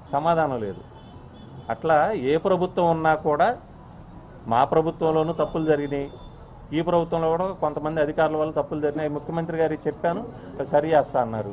సమాధానం లేదు అట్లా ఏ ప్రభుత్వం ఉన్నా కూడా మా ప్రభుత్వంలోనూ తప్పులు జరిగినాయి ఈ ప్రభుత్వంలో కూడా కొంతమంది అధికారుల వల్ల తప్పులు జరిగినాయి ముఖ్యమంత్రి గారికి చెప్పాను సరి చేస్తా అన్నారు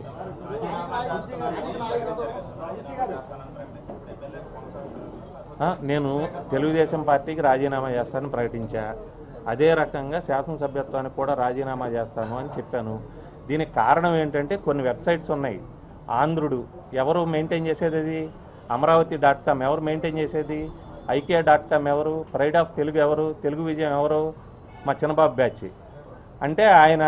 ఆ, నేను తెలుగుదేశం పార్టీకి రాజీనామా చేస్తానని ప్రకటించా అదే రకంగా శాసనసభ్యత్వానికి కూడా రాజీనామా చేస్తాను అని చెప్పాను దీనికి కారణం ఏంటంటే కొన్ని వెబ్సైట్స్ ఉన్నాయి ఆంధ్రుడు ఎవరు మెయింటైన్ చేసేది అది అమరావతి డాట్ కామ్ ఎవరు మెయింటైన్ చేసేది ఐకియా డాట్ కామ్ ఎవరు ప్రైడ్ ఆఫ్ తెలుగు ఎవరు తెలుగు విజయం ఎవరు మా చిన్నబాబు బ్యాచ్ అంటే ఆయన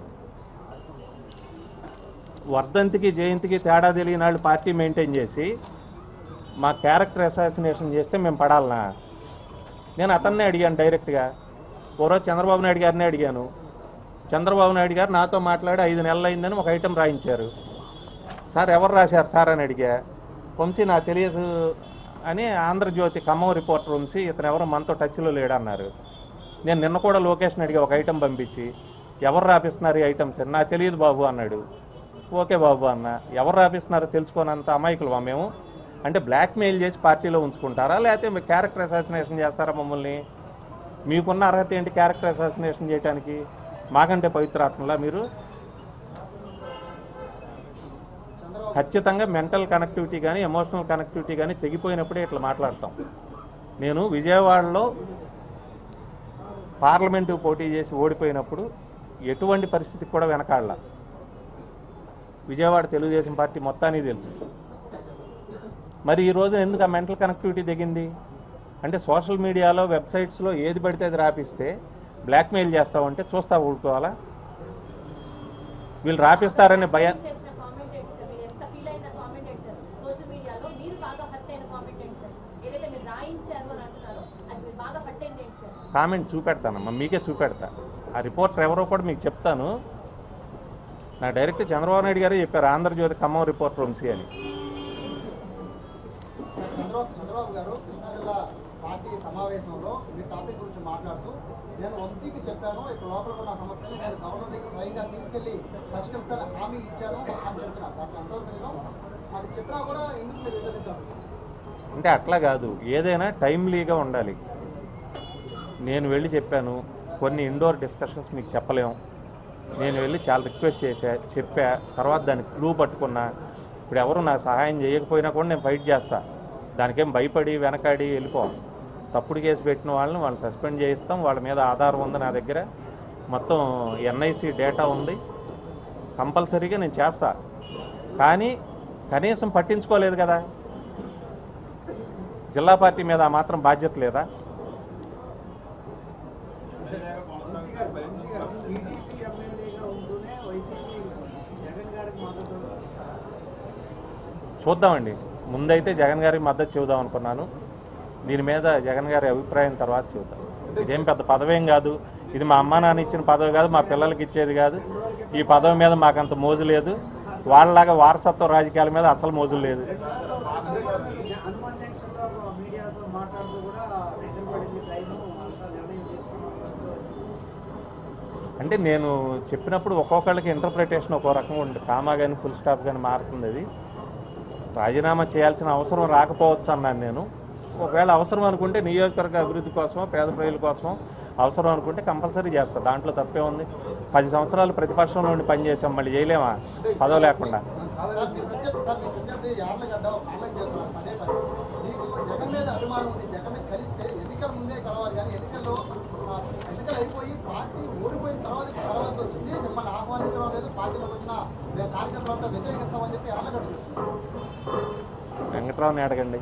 వర్ధంతికి జయంతికి తేడా తెలియని వాళ్ళు పార్టీ మెయింటైన్ చేసి మా క్యారెక్టర్ అసాసినేషన్ చేస్తే మేము పడాలనా నేను అతన్నే అడిగాను డైరెక్ట్గా ఓరోజు చంద్రబాబు నాయుడు గారిని అడిగాను చంద్రబాబు నాయుడు గారు నాతో మాట్లాడి ఐదు నెలలు అయిందని ఒక ఐటెం రాయించారు సార్ ఎవరు రాశారు సార్ అని అడిగా వంశీ నాకు తెలియదు అని ఆంధ్రజ్యోతి ఖమ్మం రిపోర్టర్ వంశీ ఇతను ఎవరు మనతో టచ్లో లేడన్నారు నేను నిన్న కూడా లొకేషన్ అడిగా ఒక ఐటెం పంపించి ఎవరు రాపిస్తున్నారు ఈ ఐటమ్స్ అని నాకు తెలియదు బాబు అన్నాడు ఓకే బాబు అన్న ఎవరు రాపిస్తున్నారో తెలుసుకోనంత అమాయకులు మేము అంటే బ్లాక్మెయిల్ చేసి పార్టీలో ఉంచుకుంటారా లేకపోతే మీ క్యారెక్టర్ అసాసినేషన్ చేస్తారా మమ్మల్ని మీకున్న అర్హత ఏంటి క్యారెక్టర్ అసాసినేషన్ చేయడానికి మాకంటే పవిత్రాత్మలా మీరు ఖచ్చితంగా మెంటల్ కనెక్టివిటీ కానీ ఎమోషనల్ కనెక్టివిటీ కానీ తెగిపోయినప్పుడే ఇట్లా మాట్లాడతాం నేను విజయవాడలో పార్లమెంటు పోటీ చేసి ఓడిపోయినప్పుడు ఎటువంటి పరిస్థితికి కూడా వెనకాడలా విజయవాడ తెలుగుదేశం పార్టీ మొత్తానికి తెలుసు మరి ఈ రోజున ఎందుకు ఆ మెంటల్ కనెక్టివిటీ దిగింది అంటే సోషల్ మీడియాలో వెబ్సైట్స్లో ఏది పడితే అది రాపిస్తే బ్లాక్మెయిల్ చేస్తామంటే చూస్తా ఊరుకోవాలా వీళ్ళు రాపిస్తారనే భయ చేసిన కామెంట్ ఏంటి సార్ మీరు ఎంత ఫీల్ అయిన కామెంట్ ఏంటి సార్ సోషల్ మీడియాలో మీరు బాగా హర్ట్ అయిన కామెంట్ ఏంటి సార్ ఏదైతే మీరు రాయించారు అని అంటున్నారో అది మీరు బాగా హర్ట్ అయింది ఏంటి సార్ కామెంట్ చూపెడతానమ్మా మీకే చూపెడతా ఆ రిపోర్టర్ ఎవరో కూడా మీకు చెప్తాను నా డైరెక్ట్ చంద్రబాబు నాయుడు గారే చెప్పారు ఆంధ్రజ్యోతి ఖమ్మం రిపోర్టర్ వంశీ అని చంద్రబాబు చంద్రబాబు గారు కృష్ణా జిల్లా పార్టీ సమావేశంలో మీ టాపిక్ గురించి మాట్లాడుతూ నేను వంశీకి చెప్పాను ఇక్కడ లోపల ఉన్న సమస్యని నేను గవర్నర్ దగ్గర స్వయంగా తీసుకెళ్లి పరిష్కరిస్తాను హామీ ఇచ్చాను అని చెప్తున్నారు దాంట్లో ఎంతవరకు నిజం అది చెప్పినా కూడా ఎందుకు మీరు విభజించారు అంటే అట్లా కాదు ఏదైనా టైమ్లీగా ఉండాలి నేను వెళ్ళి చెప్పాను కొన్ని ఇండోర్ డిస్కషన్స్ మీకు చెప్పలేం నేను వెళ్ళి చాలా రిక్వెస్ట్ చేశా చెప్పా తర్వాత దానికి క్లూ పట్టుకున్నా ఇప్పుడు ఎవరు నాకు సహాయం చేయకపోయినా కూడా నేను ఫైట్ చేస్తా దానికేం భయపడి వెనకాడి వెళ్ళిపోం తప్పుడు కేసు పెట్టిన వాళ్ళని వాళ్ళని సస్పెండ్ చేయిస్తాం వాళ్ళ మీద ఆధారం ఉంది నా దగ్గర మొత్తం ఎన్ఐసి డేటా ఉంది కంపల్సరీగా నేను చేస్తా కానీ కనీసం పట్టించుకోలేదు కదా జిల్లా పార్టీ మీద ఆ మాత్రం బాధ్యత లేదా టీడీపీ ఎమ్మెల్యేగా ఉంటూనే వైసీపీ జగన్ గారికి మద్దతు చూద్దామండి ముందైతే జగన్ గారికి మద్దతు చెబుదాం అనుకున్నాను దీని మీద జగన్ గారి అభిప్రాయం తర్వాత చూద్దాం ఇదేం పెద్ద పదవేం కాదు ఇది మా అమ్మా నాన్న ఇచ్చిన పదవి కాదు మా పిల్లలకి ఇచ్చేది కాదు ఈ పదవి మీద మాకంత మోజు లేదు వాళ్ళలాగా వారసత్వ రాజకీయాల మీద అసలు మోజు లేదు హనుమాన్ జంక్షన్లో మీడియాతో మాట్లాడుతూ కూడా రిటర్న్ పడింది ట్రైన్ అంతా నిర్ణయం చేసుకున్నాం అంటే నేను చెప్పినప్పుడు ఒక్కొక్కళ్ళకి ఇంటర్ప్రిటేషన్ ఒక్కో రకంగా ఉంటుంది కామా కానీ ఫుల్ స్టాప్ కానీ మారుతుంది అది రాజీనామా చేయాల్సిన అవసరం రాకపోవచ్చు అన్నాను నేను ఒకవేళ అవసరం అనుకుంటే నియోజకవర్గ అభివృద్ధి కోసమో పేద ప్రజల కోసమో అవసరం అనుకుంటే కంపల్సరీ చేస్తా దాంట్లో తప్పే ఉంది పది సంవత్సరాలు ప్రతిపక్షంలో ఉండి పనిచేసాం మళ్ళీ చేయలేమా పదవి లేకుండా సార్ మీ ప్రత్యర్థి సార్ మీ ప్రత్యర్థి యార్లగడ్డ ఒక కామెంట్ చేస్తున్నారు పదే పదే మీకు జగన్ మీద అభిమానం ఉంది జగన్ కలిస్తే ఎన్నికల ముందే కలవాలి కానీ ఎన్నికల్లో ఆ, ఎన్నికలు అయిపోయి పార్టీ ఓడిపోయిన తర్వాత కలవాల్సి వచ్చింది మిమ్మల్ని ఆహ్వానించడం లేదు పార్టీలోకి వచ్చిన మేము కార్యకర్తలంతా వ్యతిరేకిస్తామని చెప్పి యార్లగడ్డ చేస్తున్నారు వెంకట్రావుని అడగండి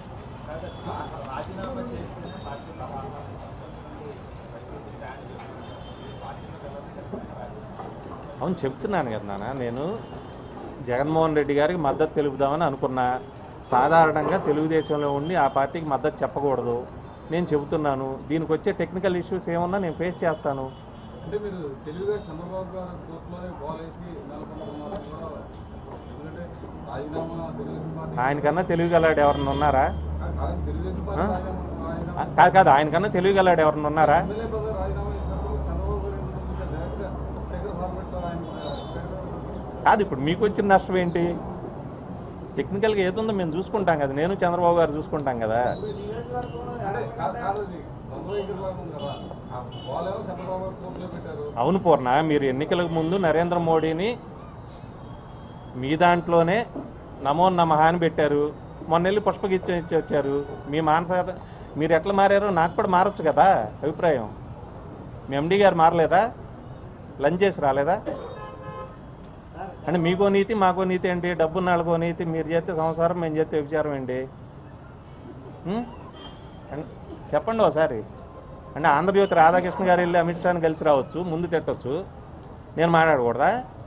అవును చెప్తున్నాను కదా నాన్న నేను జగన్మోహన్ రెడ్డి గారికి మద్దతు తెలుపుదామని అనుకున్నా సాధారణంగా తెలుగుదేశంలో ఉండి ఆ పార్టీకి మద్దతు చెప్పకూడదు నేను చెబుతున్నాను దీనికి వచ్చే టెక్నికల్ ఇష్యూస్ ఏమన్నా నేను ఫేస్ చేస్తాను అంటే మీరు తెలుగుగా చంద్రబాబు గారు కోర్టులోనే బాల్ వేసి నెలకొంటున్నారు కూడా ఎందుకంటే రాజీనామా తెలుగుదేశం పార్టీ ఆయనకన్నా తెలుగుగలాడు ఎవరన్నా ఉన్నారా కాదు, తెలుగుదేశం పార్టీ ఆ? రాజీనామా రాజీనామా ఆ, కాదు కాదు ఆయనకన్నా తెలుగుగలాడు ఎవరన్నా ఉన్నారా ఎమ్మెల్యే పదవి రాజీనామా చేసినప్పుడు చంద్రబాబు గారు ఎందుకు డైరెక్ట్గా టైగర్ ఫార్మేట్ ఆయన కాదు ఇప్పుడు మీకు వచ్చిన నష్టం ఏంటి టెక్నికల్గా ఏదుందో మేము చూసుకుంటాం కదా నేను చంద్రబాబు గారు చూసుకుంటాం కదా అంటే కా- కాదు అది దొంగ ఎదురులాగా ఉంది కదా ఆ వాళ్ళేమో చంద్రబాబు గారు కోర్టులో పెట్టారు అవును పూర్ణ మీరు ఎన్నికలకు ముందు నరేంద్ర మోడీని మీ దాంట్లోనే నమో నమః అని పెట్టారు మొన్న వెళ్ళి పుష్పగిచ్చి ఇచ్చి వచ్చారు మీ మానస మీరు ఎట్లా మారారో నాకు కూడా మారచ్చు కదా అభిప్రాయం మీ ఎండి గారు మారలేదా లంచ్ చేసి రాలేదా అంటే మీకో నీతి మాకో నీతి ఏంటి డబ్బు నాలుగో నీతి మీరు చేస్తే సంసారం మేము చేస్తే విచారం ఏంటి ఉం? అన్- చెప్పండి ఒకసారి అంటే ఆంధ్రజ్యోతి రాధాకృష్ణ గారు వెళ్ళి అమిత్ షాని కలిసి రావచ్చు ముందు తిట్టొచ్చు నేను మాట్లాడకూడదా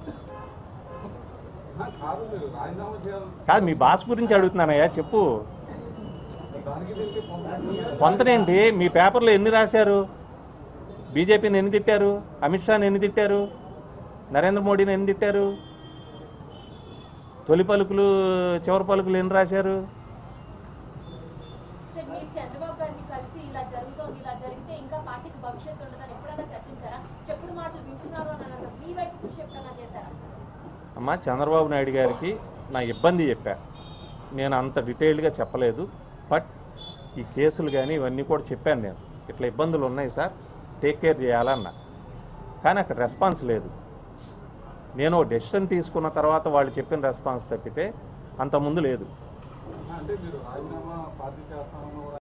ఆ, కాదు మీరు రాజీనామా చేయాలి కాదు మీ బాస్ గురించి అడుగుతున్నానయ్యా చెప్పు దానికి దీనికి పొందాలి కొంతనేంటి మీ పేపర్లో ఎన్ని రాశారు బీజేపీని ఎన్ని తిట్టారు అమిత్ షాని ఎన్ని తిట్టారు నరేంద్ర మోడీని ఎన్ని తిట్టారు తొలి పలుకులు చివరి పలుకులు ఎన్ని రాశారు సార్ మీరు చంద్రబాబు గారిని కలిసి ఇలా జరుగుతోంది ఇలా జరిగితే ఇంకా పార్టీకి భవిష్యత్తు ఉండదని ఎప్పుడైనా చర్చించారా చెప్పుడు మాటలు వింటున్నారు అని అన్నారు మీ వైపు కృషి ఎప్పుడైనా చేశారా అమ్మ చంద్రబాబు నాయుడు గారికి నా ఇబ్బంది చెప్పా నేను అంత డీటెయిల్డ్గా చెప్పలేదు బట్ ఈ కేసులు కానీ ఇవన్నీ కూడా చెప్పాను నేను ఇట్లా ఇబ్బందులు ఉన్నాయి సార్ టేక్ కేర్ చేయాలన్న కానీ అక్కడ రెస్పాన్స్ లేదు నేను డెసిషన్ తీసుకున్న తర్వాత వాళ్ళు చెప్పిన రెస్పాన్స్ తప్పితే అంతకుముందు లేదు అంటే మీరు రాజీనామా పార్టీ చేస్తామన్న కూడా